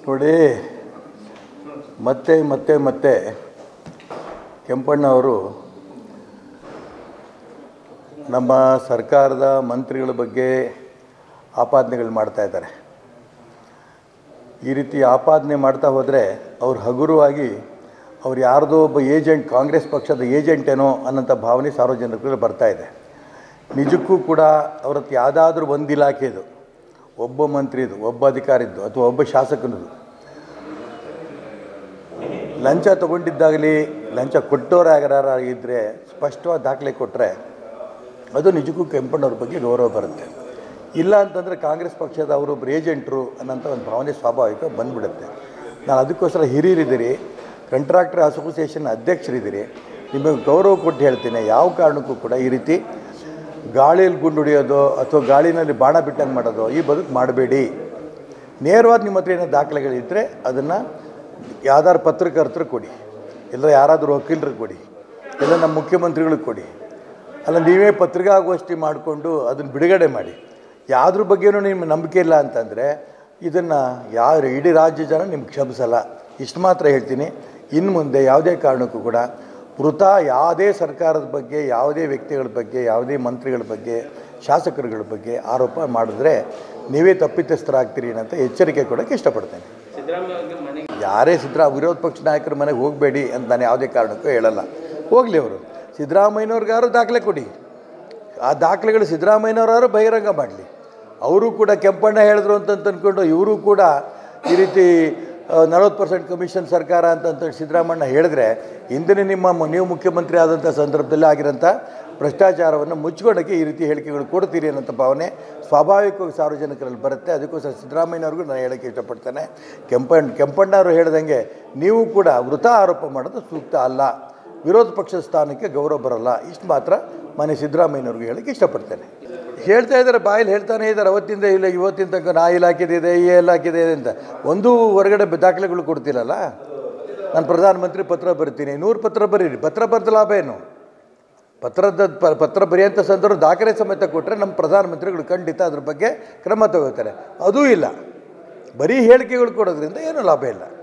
ನೋಡಿ ಮತ್ತೆ ಮತ್ತೆ ಮತ್ತೆ ಕೆಂಪಣ್ಣ ಅವರು ನಮ್ಮ ಸರ್ಕಾರದ ಮಂತ್ರಿಗಳ ಬಗ್ಗೆ ಆಪಾದನೆಗಳು ಮಾಡ್ತಾ ಇದ್ದಾರೆ ಈ ರೀತಿ ಆಪಾದನೆ ಮಾಡ್ತಾ ಹೋದರೆ ಅವ್ರು ಹಗುರವಾಗಿ ಅವ್ರು ಯಾರ್ದೋ ಒಬ್ಬ ಏಜೆಂಟ್ ಕಾಂಗ್ರೆಸ್ ಪಕ್ಷದ ಏಜೆಂಟ್ ಏನೋ ಅನ್ನೋಂಥ ಭಾವನೆ ಸಾರ್ವಜನಿಕರಲ್ಲಿ ಬರ್ತಾ ಇದೆ ನಿಜಕ್ಕೂ ಕೂಡ ಅವ್ರ ಹತ್ರ ಯಾವುದಾದ್ರೂ ಒಂದು ಇಲಾಖೆದು ಒಬ್ಬ ಮಂತ್ರಿದು ಒಬ್ಬ ಅಧಿಕಾರಿದ್ದು ಅಥವಾ ಒಬ್ಬ ಶಾಸಕನದು ಲಂಚ ತಗೊಂಡಿದ್ದಾಗಲಿ ಲಂಚ ಕೊಟ್ಟೋರಾಗರ ಇದ್ದರೆ ಸ್ಪಷ್ಟವಾದ ದಾಖಲೆ ಕೊಟ್ಟರೆ ಅದು ನಿಜಕ್ಕೂ ಕೆಂಪಣ್ಣವ್ರ ಬಗ್ಗೆ ಗೌರವ ಬರುತ್ತೆ ಇಲ್ಲ ಅಂತಂದರೆ ಕಾಂಗ್ರೆಸ್ ಪಕ್ಷದ ಅವರೊಬ್ಬರು ಏಜೆಂಟ್ರು ಅನ್ನೋಂಥ ಒಂದು ಭಾವನೆ ಸ್ವಾಭಾವಿಕ ಬಂದ್ಬಿಡುತ್ತೆ ನಾನು ಅದಕ್ಕೋಸ್ಕರ ಹಿರಿಯರಿದ್ದೀರಿ ಕಂಟ್ರಾಕ್ಟರ್ ಅಸೋಸಿಯೇಷನ್ ಅಧ್ಯಕ್ಷರಿದ್ದೀರಿ ನಿಮಗೆ ಗೌರವ ಕೊಟ್ಟು ಹೇಳ್ತೀನಿ ಯಾವ ಕಾರಣಕ್ಕೂ ಕೂಡ ಈ ರೀತಿ ಗಾಳಿಯಲ್ಲಿ ಗುಂಡು ಹೊಡಿಯೋದು ಅಥವಾ ಗಾಳಿನಲ್ಲಿ ಬಾಣ ಬಿಟ್ಟಂಗೆ ಮಾಡೋದು ಈ ಬದುಕು ಮಾಡಬೇಡಿ ನೇರವಾದ ನಿಮ್ಮ ಹತ್ರ ಏನೋ ದಾಖಲೆಗಳಿದ್ದರೆ ಅದನ್ನು ಯಾವ್ದಾರು ಪತ್ರಕರ್ತರು ಕೊಡಿ ಇಲ್ಲ ಯಾರಾದರೂ ವಕೀಲರಿಗೆ ಕೊಡಿ ಇಲ್ಲ ನಮ್ಮ ಮುಖ್ಯಮಂತ್ರಿಗಳಿಗೆ ಕೊಡಿ ಅಲ್ಲ ನೀವೇ ಪತ್ರಿಕಾಗೋಷ್ಠಿ ಮಾಡಿಕೊಂಡು ಅದನ್ನು ಬಿಡುಗಡೆ ಮಾಡಿ ಯಾವ್ದ್ರ ಬಗ್ಗೆನೂ ನಿಮ್ಮ ನಂಬಿಕೆ ಇಲ್ಲ ಅಂತಂದರೆ ಇದನ್ನು ಯಾವ ಇಡೀ ರಾಜ್ಯ ಜನ ನಿಮ್ಗೆ ಕ್ಷಮಿಸಲ್ಲ ಇಷ್ಟು ಮಾತ್ರ ಹೇಳ್ತೀನಿ ಇನ್ನು ಮುಂದೆ ಯಾವುದೇ ಕಾರಣಕ್ಕೂ ಕೂಡ ವೃಥಾ ಯಾವುದೇ ಸರ್ಕಾರದ ಬಗ್ಗೆ ಯಾವುದೇ ವ್ಯಕ್ತಿಗಳ ಬಗ್ಗೆ ಯಾವುದೇ ಮಂತ್ರಿಗಳ ಬಗ್ಗೆ ಶಾಸಕರುಗಳ ಬಗ್ಗೆ ಆರೋಪ ಮಾಡಿದ್ರೆ ನೀವೇ ತಪ್ಪಿತಸ್ಥರಾಗ್ತೀರಿ ಅಂತ ಎಚ್ಚರಿಕೆ ಕೊಡೋಕ್ಕೆ ಇಷ್ಟಪಡ್ತೇನೆ ಯಾರೇ ಸಿದ್ದರಾ ವಿರೋಧ ಪಕ್ಷ ನಾಯಕರ ಮನೆಗೆ ಹೋಗಬೇಡಿ ಅಂತ ನಾನು ಯಾವುದೇ ಕಾರಣಕ್ಕೂ ಹೇಳಲ್ಲ ಹೋಗಲಿ ಅವರು ಸಿದ್ದರಾಮಯ್ಯನವ್ರಿಗಾರು ದಾಖಲೆ ಕೊಡಿ ಆ ದಾಖಲೆಗಳು ಸಿದ್ದರಾಮಯ್ಯನವರಾರು ಬಹಿರಂಗ ಮಾಡಲಿ ಅವರು ಕೂಡ ಕೆಂಪಣ್ಣ ಹೇಳಿದ್ರು ಅಂತ ಅಂದ್ಕೊಂಡು ಇವರು ಕೂಡ ಈ ರೀತಿ ನಲವತ್ತು ಪರ್ಸೆಂಟ್ ಕಮಿಷನ್ ಸರ್ಕಾರ ಅಂತ ಸಿದ್ದರಾಮಣ್ಣ ಹೇಳಿದ್ರೆ ಹಿಂದಿನ ನಿಮ್ಮ ಮ- ನೀವು ಮುಖ್ಯಮಂತ್ರಿ ಆದಂಥ ಸಂದರ್ಭದಲ್ಲಿ ಆಗಿರೋಂಥ ಭ್ರಷ್ಟಾಚಾರವನ್ನು ಮುಚ್ಕೊಳ್ಳೋಕ್ಕೆ ಈ ರೀತಿ ಹೇಳಿಕೆಗಳು ಕೊಡ್ತೀರಿ ಅನ್ನೋಂಥ ಭಾವನೆ ಸ್ವಾಭಾವಿಕವಾಗಿ ಸಾರ್ವಜನಿಕರಲ್ಲಿ ಬರುತ್ತೆ ಅದಕ್ಕೋಸ್ಕರ ಸಿದ್ದರಾಮಯ್ಯನವ್ರಿಗೂ ನಾನು ಹೇಳೋಕ್ಕೆ ಇಷ್ಟಪಡ್ತೇನೆ ಕೆಂಪಣ್ಣ ಕೆಂಪಣ್ಣವರು ಹೇಳ್ದಂಗೆ ನೀವು ಕೂಡ ವೃಥಾ ಆರೋಪ ಮಾಡೋದು ಸೂಕ್ತ ಅಲ್ಲ ವಿರೋಧ ಪಕ್ಷದ ಸ್ಥಾನಕ್ಕೆ ಗೌರವ ಬರಲ್ಲ ಇಷ್ಟು ಮಾತ್ರ ಮನೆ ಸಿದ್ದರಾಮಯ್ಯನವ್ರಿಗೆ ಹೇಳೋಕ್ಕೆ ಇಷ್ಟಪಡ್ತೇನೆ ಹೇಳ್ತಾ ಇದ್ದಾರೆ ಬಾಯಲ್ಲಿ ಹೇಳ್ತಾನೆ ಇದ್ದಾರೆ ಅವತ್ತಿಂದ ಇಲ್ಲ ಇವತ್ತಿನ ತನಕ ನಾ ಇಲಾಖೆದಿದೆ ಈ ಇಲಾಖೆದೆ ಅಂತ ಒಂದೂ ಹೊರಗಡೆ ಬ- ದಾಖಲೆಗಳು ಕೊಡ್ತಿಲ್ಲಲ್ಲ ನಾನು ಪ್ರಧಾನಮಂತ್ರಿ ಪತ್ರ ಬರ್ತೀನಿ ನೂರು ಪತ್ರ ಬರೀರಿ ಪತ್ರ ಬರೆದ ಲಾಭ ಏನು ಪತ್ರದ ಪ- ಪತ್ರ ಬರೆಯೋಂಥ ಸಂದರ್ಭ ದಾಖಲೆ ಸಮೇತ ಕೊಟ್ಟರೆ ನಮ್ಮ ಪ್ರಧಾನಮಂತ್ರಿಗಳು ಖಂಡಿತ ಅದ್ರ ಬಗ್ಗೆ ಕ್ರಮ ತಗೋತಾರೆ ಅದೂ ಇಲ್ಲ ಬರೀ ಹೇಳಿಕೆಗಳು ಕೊಡೋದ್ರಿಂದ ಏನೂ ಲಾಭ ಇಲ್ಲ